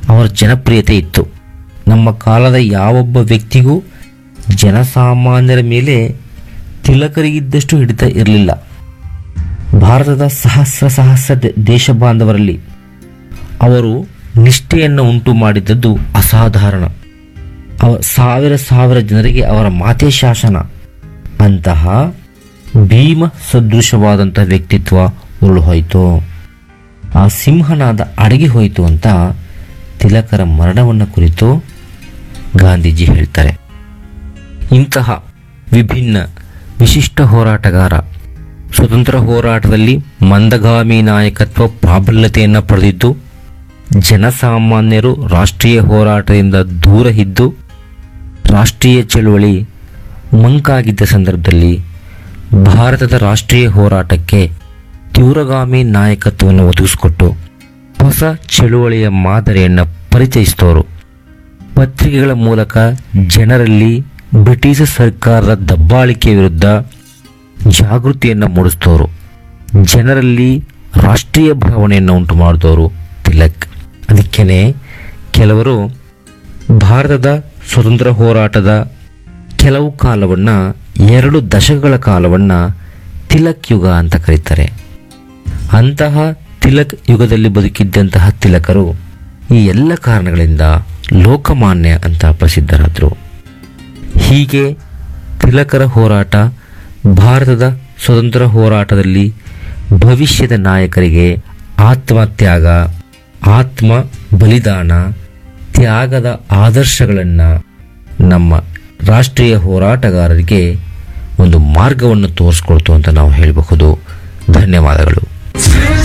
ಅವರ ಜನಪ್ರಿಯತೆ ಇತ್ತು ನಮ್ಮ ಕಾಲದ ಯಾವೊಬ್ಬ ವ್ಯಕ್ತಿಗೂ ಜನಸಾಮಾನ್ಯರ ಮೇಲೆ ತಿಲಕರಿಗಿದ್ದಷ್ಟು ಹಿಡಿತ ಇರಲಿಲ್ಲ ಭಾರತದ ಸಹಸ್ರ ಸಹಸ್ರ ದ- ದೇಶ ಬಾಂಧವರಲ್ಲಿ ಅವರು ನಿಷ್ಠೆಯನ್ನು ಉಂಟು ಮಾಡಿದ್ದದ್ದು ಅಸಾಧಾರಣ ಅವ ಸಾವಿರ ಸಾವಿರ ಜನರಿಗೆ ಅವರ ಮಾತೆ ಶಾಸನ ಅಂತಹ ಭೀಮ ಸದೃಶವಾದಂತಹ ವ್ಯಕ್ತಿತ್ವ ಉರುಳು ಹೋಯಿತು ಆ ಸಿಂಹನಾದ ಅಡಗಿ ಹೋಯಿತು ಅಂತ ತಿಲಕರ ಮರಣವನ್ನು ಕುರಿತು ಗಾಂಧೀಜಿ ಹೇಳ್ತಾರೆ ಇಂತಹ ವಿಭಿನ್ನ ವಿಶಿಷ್ಟ ಹೋರಾಟಗಾರ ಸ್ವತಂತ್ರ ಹೋರಾಟದಲ್ಲಿ ಮಂದಗಾಮಿ ನಾಯಕತ್ವ ಪ್ರಾಬಲ್ಯತೆಯನ್ನು ಪಡೆದಿದ್ದು ಜನಸಾಮಾನ್ಯರು ರಾಷ್ಟ್ರೀಯ ಹೋರಾಟದಿಂದ ದೂರ ಇದ್ದು ರಾಷ್ಟ್ರೀಯ ಚಳುವಳಿ ಮಂಕಾಗಿದ್ದ ಸಂದರ್ಭದಲ್ಲಿ ಭಾರತದ ರಾಷ್ಟ್ರೀಯ ಹೋರಾಟಕ್ಕೆ ತೀವ್ರಗಾಮಿ ನಾಯಕತ್ವವನ್ನು ಒದಗಿಸಿಕೊಟ್ಟು ಹೊಸ ಚಳುವಳಿಯ ಮಾದರಿಯನ್ನು ಪರಿಚಯಿಸಿದವರು ಪತ್ರಿಕೆಗಳ ಮೂಲಕ ಜನರಲ್ಲಿ ಬ್ರಿಟಿಷ್ ಸರ್ಕಾರದ ದಬ್ಬಾಳಿಕೆ ವಿರುದ್ಧ ಜಾಗೃತಿಯನ್ನು ಮೂಡಿಸಿದವರು ಜನರಲ್ಲಿ ರಾಷ್ಟ್ರೀಯ ಭಾವನೆಯನ್ನು ಉಂಟು ಮಾಡಿದವರು ತಿಲಕ್ ಅದಕ್ಕೇನೆ ಕೆಲವರು ಭಾರತದ ಸ್ವತಂತ್ರ ಹೋರಾಟದ ಕೆಲವು ಕಾಲವನ್ನು ಎರಡು ದಶಕಗಳ ಕಾಲವನ್ನು ತಿಲಕ್ ಯುಗ ಅಂತ ಕರೀತಾರೆ ಅಂತಹ ತಿಲಕ್ ಯುಗದಲ್ಲಿ ಬದುಕಿದ್ದಂತಹ ತಿಲಕರು ಈ ಎಲ್ಲ ಕಾರಣಗಳಿಂದ ಲೋಕಮಾನ್ಯ ಅಂತ ಪ್ರಸಿದ್ಧರಾದರು ಹೀಗೆ ತಿಲಕರ ಹೋರಾಟ ಭಾರತದ ಸ್ವತಂತ್ರ ಹೋರಾಟದಲ್ಲಿ ಭವಿಷ್ಯದ ನಾಯಕರಿಗೆ ಆತ್ಮತ್ಯಾಗ ಆತ್ಮ ಬಲಿದಾನ ತ್ಯಾಗದ ಆದರ್ಶಗಳನ್ನು ನಮ್ಮ ರಾಷ್ಟ್ರೀಯ ಹೋರಾಟಗಾರರಿಗೆ ಒಂದು ಮಾರ್ಗವನ್ನು ತೋರಿಸ್ಕೊಡ್ತು ಅಂತ ನಾವು ಹೇಳಬಹುದು ಧನ್ಯವಾದಗಳು